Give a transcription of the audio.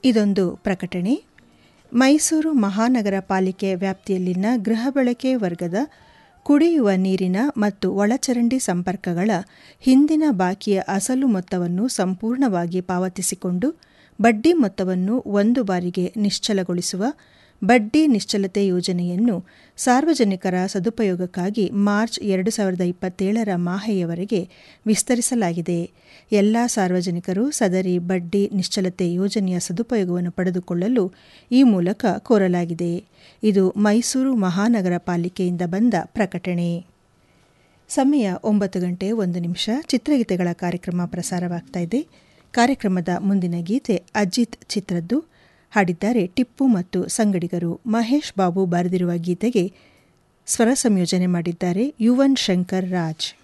ಇದೊಂದು ಪ್ರಕಟಣೆ ಮೈಸೂರು ಮಹಾನಗರ ಪಾಲಿಕೆ ವ್ಯಾಪ್ತಿಯಲ್ಲಿನ ಗೃಹ ಬಳಕೆ ವರ್ಗದ ಕುಡಿಯುವ ನೀರಿನ ಮತ್ತು ಒಳಚರಂಡಿ ಸಂಪರ್ಕಗಳ ಹಿಂದಿನ ಬಾಕಿಯ ಅಸಲು ಮೊತ್ತವನ್ನು ಸಂಪೂರ್ಣವಾಗಿ ಪಾವತಿಸಿಕೊಂಡು ಬಡ್ಡಿ ಮೊತ್ತವನ್ನು ಒಂದು ಬಾರಿಗೆ ನಿಶ್ಚಲಗೊಳಿಸುವ ಬಡ್ಡಿ ನಿಶ್ಚಲತೆ ಯೋಜನೆಯನ್ನು ಸಾರ್ವಜನಿಕರ ಸದುಪಯೋಗಕ್ಕಾಗಿ ಮಾರ್ಚ್ ಎರಡು ಸಾವಿರದ ಇಪ್ಪತ್ತೇಳರ ಮಾಹೆಯವರೆಗೆ ವಿಸ್ತರಿಸಲಾಗಿದೆ ಎಲ್ಲ ಸಾರ್ವಜನಿಕರು ಸದರಿ ಬಡ್ಡಿ ನಿಶ್ಚಲತೆ ಯೋಜನೆಯ ಸದುಪಯೋಗವನ್ನು ಪಡೆದುಕೊಳ್ಳಲು ಈ ಮೂಲಕ ಕೋರಲಾಗಿದೆ ಇದು ಮೈಸೂರು ಮಹಾನಗರ ಪಾಲಿಕೆಯಿಂದ ಬಂದ ಪ್ರಕಟಣೆ ಸಮಯ ಒಂಬತ್ತು ಗಂಟೆ ಒಂದು ನಿಮಿಷ ಚಿತ್ರಗೀತೆಗಳ ಕಾರ್ಯಕ್ರಮ ಪ್ರಸಾರವಾಗ್ತಾ ಇದೆ ಕಾರ್ಯಕ್ರಮದ ಮುಂದಿನ ಗೀತೆ ಅಜಿತ್ ಚಿತ್ರದ್ದು ಹಾಡಿದ್ದಾರೆ ಟಿಪ್ಪು ಮತ್ತು ಸಂಗಡಿಗರು ಮಹೇಶ್ ಬಾಬು ಬರೆದಿರುವ ಗೀತೆಗೆ ಸ್ವರ ಸಂಯೋಜನೆ ಮಾಡಿದ್ದಾರೆ ಯುವನ್ ಶಂಕರ್ ರಾಜ್